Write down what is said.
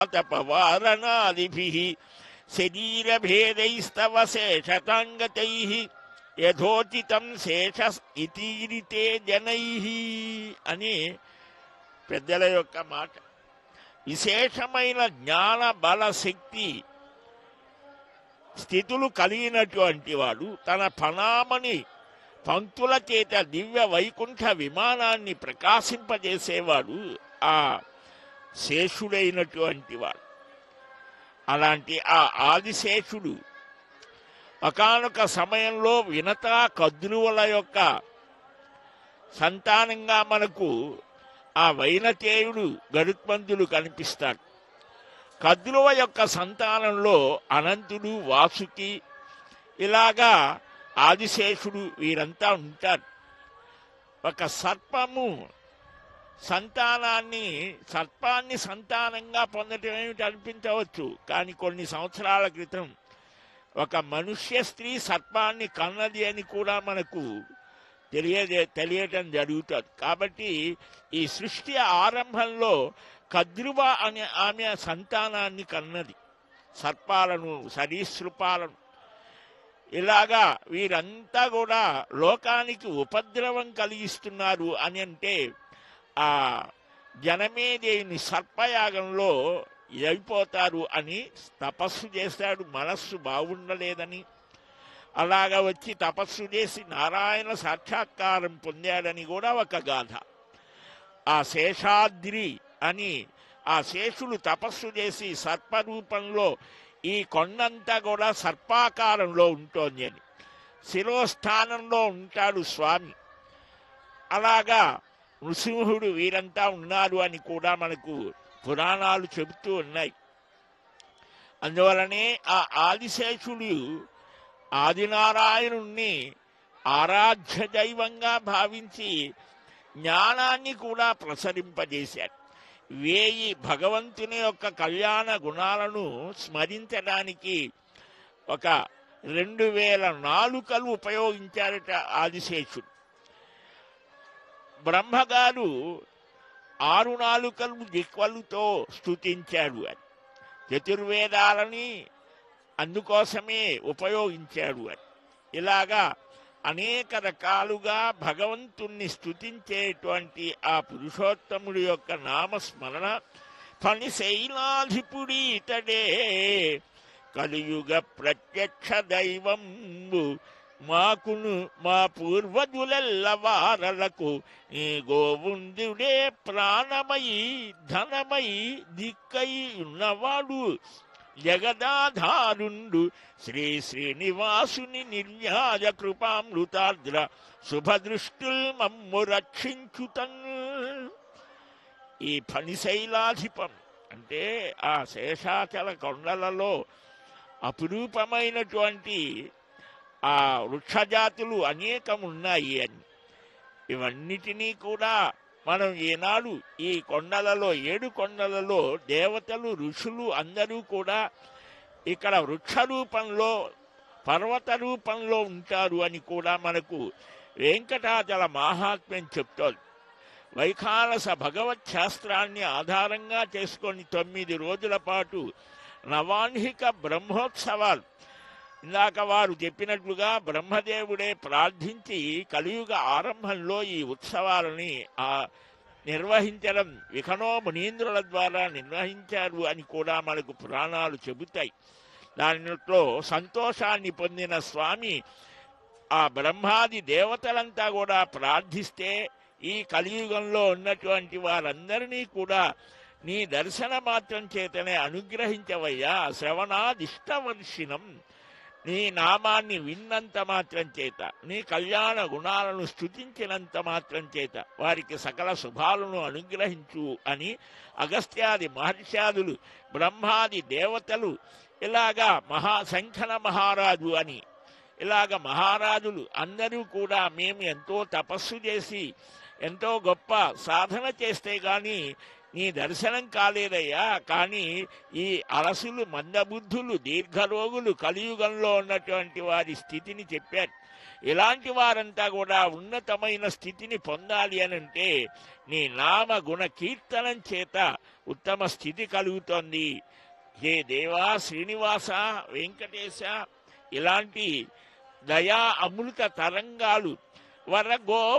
తపవారణాదిభి శరీరభేదైస్తవ శేషతాంగతై యథోచితం శేష ఇతీరితే జనై అని పెద్దల యొక్క మాట విశేషమైన జ్ఞాన బల శక్తి స్థితులు కలిగినటువంటి వాడు తన పనామని పంక్తుల చేత దివ్య వైకుంఠ విమానాన్ని ప్రకాశింపజేసేవాడు ఆ శేషుడైనటువంటి వాడు అలాంటి ఆ ఆదిశేషుడు ఒకానొక సమయంలో వినత కద్రువుల యొక్క సంతానంగా మనకు ఆ వైనతేయుడు గరుత్మంతుడు కనిపిస్తాడు కద్రువ యొక్క సంతానంలో అనంతుడు వాసుకి ఇలాగా ఆదిశేషుడు వీరంతా ఉంటారు ఒక సర్పము సంతానాన్ని సర్పాన్ని సంతానంగా పొందటం ఏమిటి అనిపించవచ్చు కానీ కొన్ని సంవత్సరాల క్రితం ఒక మనుష్య స్త్రీ సర్పాన్ని కన్నది అని కూడా మనకు తెలియజే తెలియటం జరుగుతుంది కాబట్టి ఈ సృష్టి ఆరంభంలో కద్రువ అనే ఆమె సంతానాన్ని కన్నది సర్పాలను సరీసృపాలను ఇలాగా వీరంతా కూడా లోకానికి ఉపద్రవం కలిగిస్తున్నారు అని అంటే ఆ జనమేదేవిని సర్పయాగంలో అయిపోతారు అని తపస్సు చేశాడు మనస్సు బాగుండలేదని అలాగా వచ్చి తపస్సు చేసి నారాయణ సాక్షాత్కారం పొందాడని కూడా ఒక గాథ ఆ శేషాద్రి అని ఆ శేషుడు తపస్సు చేసి సర్పరూపంలో ఈ కొండంతా కూడా సర్పాకారంలో ఉంటోంది అని శిరోస్థానంలో ఉంటాడు స్వామి అలాగా నృసింహుడు వీరంతా ఉన్నారు అని కూడా మనకు పురాణాలు చెబుతూ ఉన్నాయి అందువలనే ఆ ఆదిశేషుడు ఆదినారాయణుణ్ణి ఆరాధ్య దైవంగా భావించి జ్ఞానాన్ని కూడా ప్రసరింపజేశాడు వేయి భగవంతుని యొక్క కళ్యాణ గుణాలను స్మరించడానికి ఒక రెండు వేల నాలుకలు ఉపయోగించారట ఆదిశేషుడు బ్రహ్మగారు ఆరు నాలుకలు దిక్వలుతో స్తుతించాడు అని చతుర్వేదాలని అందుకోసమే ఉపయోగించాడు అని ఇలాగా అనేక రకాలుగా భగవంతుణ్ణి స్తుతించేటువంటి ఆ పురుషోత్తముడి యొక్క నామస్మరణ పని శైలాధిపుడి ఇతడే కలియుగ ప్రత్యక్ష దైవంబు మాకును మా పూర్వజులెల్ల వారలకు ఈ గోవుందుడే ప్రాణమయి ధనమయి దిక్కై ఉన్నవాడు జగదాధారుండు శ్రీ శ్రీనివాసుని నిర్యాజ కృపామృతార్ద్ర శుభదృష్టుల్ మమ్ము రక్షించుతన్ ఈ ఫణిశైలాధిపం అంటే ఆ శేషాచల కొండలలో అపురూపమైనటువంటి ఆ వృక్షజాతులు అనేకం ఉన్నాయి అని ఇవన్నిటినీ కూడా మనం ఈనాడు ఈ కొండలలో ఏడు కొండలలో దేవతలు ఋషులు అందరూ కూడా ఇక్కడ వృక్ష రూపంలో పర్వత రూపంలో ఉంటారు అని కూడా మనకు వెంకటాచల మహాత్మ్యం చెప్తోంది వైఖానస భగవత్ శాస్త్రాన్ని ఆధారంగా చేసుకొని తొమ్మిది రోజుల పాటు నవాన్హిక బ్రహ్మోత్సవాలు ఇందాక వారు చెప్పినట్లుగా బ్రహ్మదేవుడే ప్రార్థించి కలియుగ ఆరంభంలో ఈ ఉత్సవాలని ఆ నిర్వహించడం విఖనో మునీంద్రుల ద్వారా నిర్వహించారు అని కూడా మనకు పురాణాలు చెబుతాయి దానిలో సంతోషాన్ని పొందిన స్వామి ఆ బ్రహ్మాది దేవతలంతా కూడా ప్రార్థిస్తే ఈ కలియుగంలో ఉన్నటువంటి వారందరినీ కూడా నీ దర్శన మాత్రం చేతనే అనుగ్రహించవయ్యా శ్రవణాదిష్టవర్షిణం నీ నామాన్ని విన్నంత మాత్రం చేత నీ కళ్యాణ గుణాలను స్థుతించినంత మాత్రం చేత వారికి సకల శుభాలను అనుగ్రహించు అని అగస్త్యాది మహర్షాదులు బ్రహ్మాది దేవతలు ఇలాగా మహాశంఖన మహారాజు అని ఇలాగ మహారాజులు అందరూ కూడా మేము ఎంతో తపస్సు చేసి ఎంతో గొప్ప సాధన చేస్తే గాని నీ దర్శనం కాలేదయ్యా కానీ ఈ అలసులు మందబుద్ధులు దీర్ఘరోగులు కలియుగంలో ఉన్నటువంటి వారి స్థితిని చెప్పారు ఇలాంటి వారంతా కూడా ఉన్నతమైన స్థితిని పొందాలి అని అంటే నీ నామ గుణ కీర్తనం చేత ఉత్తమ స్థితి కలుగుతోంది హే దేవా శ్రీనివాస వెంకటేశ ఇలాంటి దయా అమృత తరంగాలు వరగో